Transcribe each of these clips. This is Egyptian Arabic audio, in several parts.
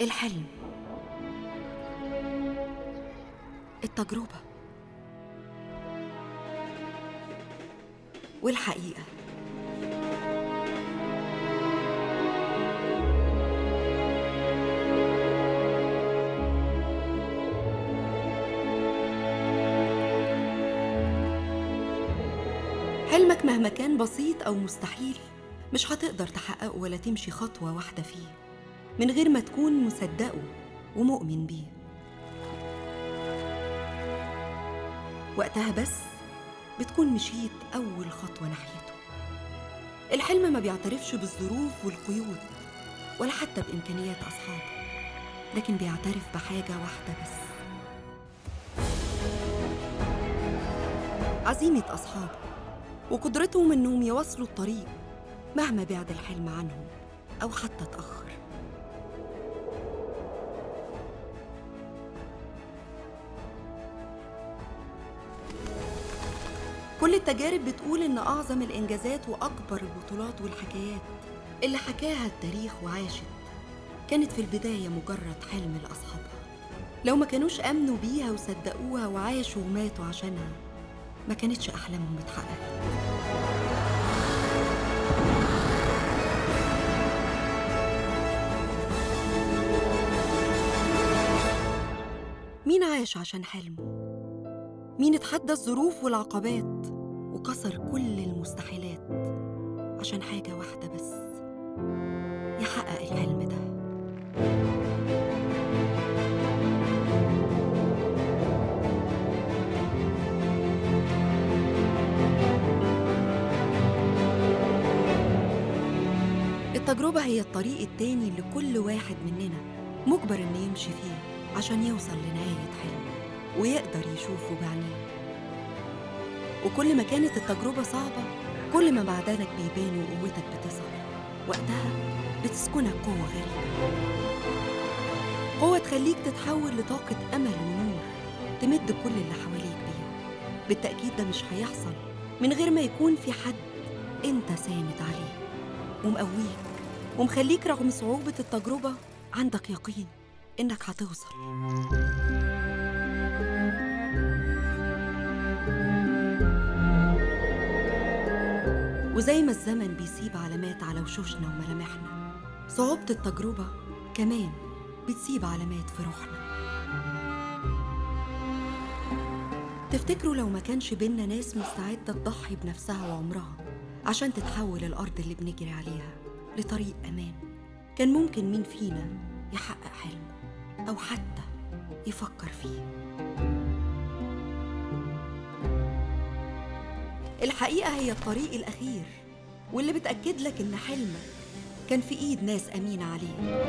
الحلم التجربة والحقيقة حلمك مهما كان بسيط أو مستحيل مش هتقدر تحققه ولا تمشي خطوة واحدة فيه من غير ما تكون مصدقه ومؤمن بيه وقتها بس بتكون مشيت أول خطوة ناحيته الحلم ما بيعترفش بالظروف والقيود ولا حتى بإمكانيات أصحابه لكن بيعترف بحاجة واحدة بس عزيمة أصحابه وقدرتهم إنهم يواصلوا الطريق مهما بعد الحلم عنهم أو حتى اتأخر كل التجارب بتقول إن أعظم الإنجازات وأكبر البطولات والحكايات اللي حكاها التاريخ وعاشت كانت في البداية مجرد حلم لأصحابها لو ما كانوش آمنوا بيها وصدقوها وعاشوا وماتوا عشانها ما كانتش أحلامهم اتحققت مين عاش عشان حلمه؟ مين اتحدى الظروف والعقبات وكسر كل المستحيلات عشان حاجة واحدة بس يحقق الحلم ده التجربة هي الطريق التاني اللي كل واحد مننا مجبر إنه يمشي فيه عشان يوصل لنهاية حلمه ويقدر يشوفه بعينيه وكل ما كانت التجربة صعبة كل ما معدنك بيبان وقوتك بتظهر وقتها بتسكنك قوة غريبة قوة تخليك تتحول لطاقة أمل ونور تمد كل اللي حواليك بيها بالتأكيد ده مش هيحصل من غير ما يكون في حد أنت ساند عليه ومقويك ومخليك رغم صعوبة التجربة عندك يقين إنك هتوصل وزي ما الزمن بيسيب علامات على وشوشنا وملامحنا صعوبة التجربة كمان بتسيب علامات في روحنا تفتكروا لو ما كانش بينا ناس مستعدة تضحي بنفسها وعمرها عشان تتحول الأرض اللي بنجري عليها لطريق أمان كان ممكن مين فينا يحقق حلمه أو حتى يفكر فيه الحقيقة هي الطريق الأخير واللي بتأكد لك إن حلمك كان في إيد ناس أمينة عليه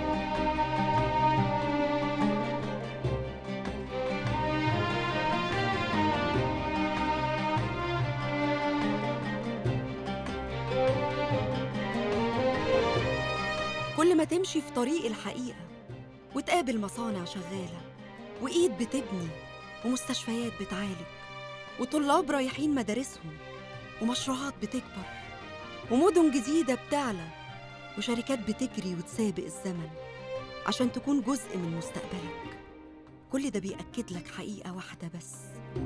كل ما تمشي في طريق الحقيقة وتقابل مصانع شغالة وإيد بتبني ومستشفيات بتعالج وطلاب رايحين مدارسهم ومشروعات بتكبر ومدن جديدة بتعلى وشركات بتجري وتسابق الزمن عشان تكون جزء من مستقبلك كل ده بيأكد لك حقيقة واحدة بس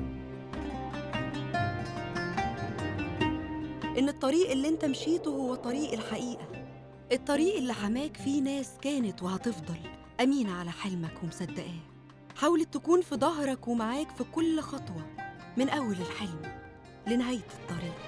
إن الطريق اللي أنت مشيته هو طريق الحقيقة الطريق اللي حماك فيه ناس كانت وهتفضل أمينة على حلمك ومصدقاه حاولت تكون في ظهرك ومعاك في كل خطوة من أول الحلم لنهاية الطريق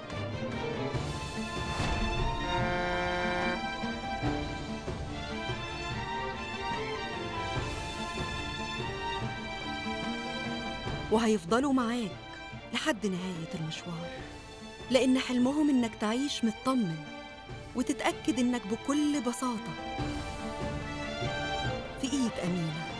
وهيفضلوا معاك لحد نهاية المشوار لأن حلمهم إنك تعيش مطمن وتتأكد إنك بكل بساطة في إيد أمينة